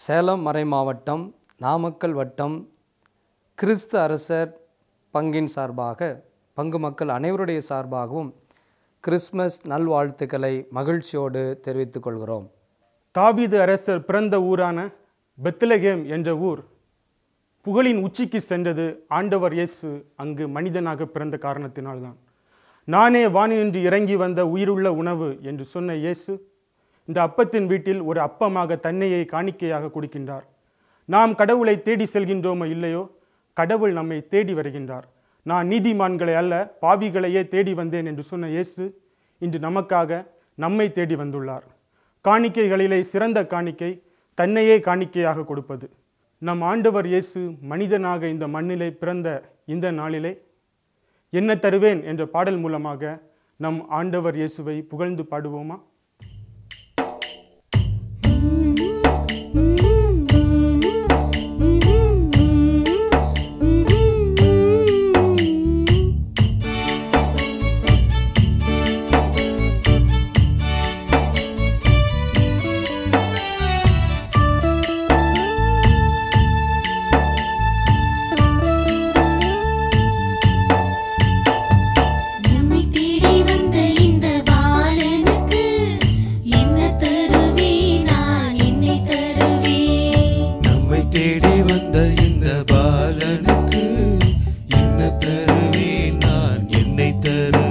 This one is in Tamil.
சேலம் மறை மாவட்டம் நாமக்கல் வட்டம் கிறிஸ்து அரசர் பங்கின் சார்பாக பங்கு மக்கள் அனைவருடைய சார்பாகவும் கிறிஸ்மஸ் நல்வாழ்த்துக்களை மகிழ்ச்சியோடு தெரிவித்துக் கொள்கிறோம் தாவீது அரசர் பிறந்த ஊரான பெத்லகேம் என்ற ஊர் புகழின் உச்சிக்கு சென்றது ஆண்டவர் இயேசு அங்கு மனிதனாக பிறந்த காரணத்தினால்தான் நானே வானினின்று இறங்கி வந்த உயிருள்ள உணவு என்று சொன்ன இயேசு இந்த அப்பத்தின் வீட்டில் ஒரு அப்பமாக தன்னையை காணிக்கையாக கொடுக்கின்றார் நாம் கடவுளை தேடி செல்கின்றோமோ இல்லையோ கடவுள் நம்மை தேடி வருகின்றார் நான் நீதிமான்களை அல்ல பாவிகளையே தேடி வந்தேன் என்று சொன்ன இயேசு இன்று நமக்காக நம்மை தேடி வந்துள்ளார் காணிக்கைகளிலே சிறந்த காணிக்கை தன்னையே காணிக்கையாக கொடுப்பது நம் ஆண்டவர் இயேசு மனிதனாக இந்த மண்ணிலே பிறந்த இந்த நாளிலே என்ன தருவேன் என்ற பாடல் மூலமாக நம் ஆண்டவர் இயேசுவை புகழ்ந்து பாடுவோமா நம்மை தேடி வந்த இந்த பாலனுக்கு என்ன தருவேன் நான் என்னை தருவேன் நம்மை தேடி வந்த இந்த பாலனுக்கு என்ன தருவேன் நான் என்னை தருவேன்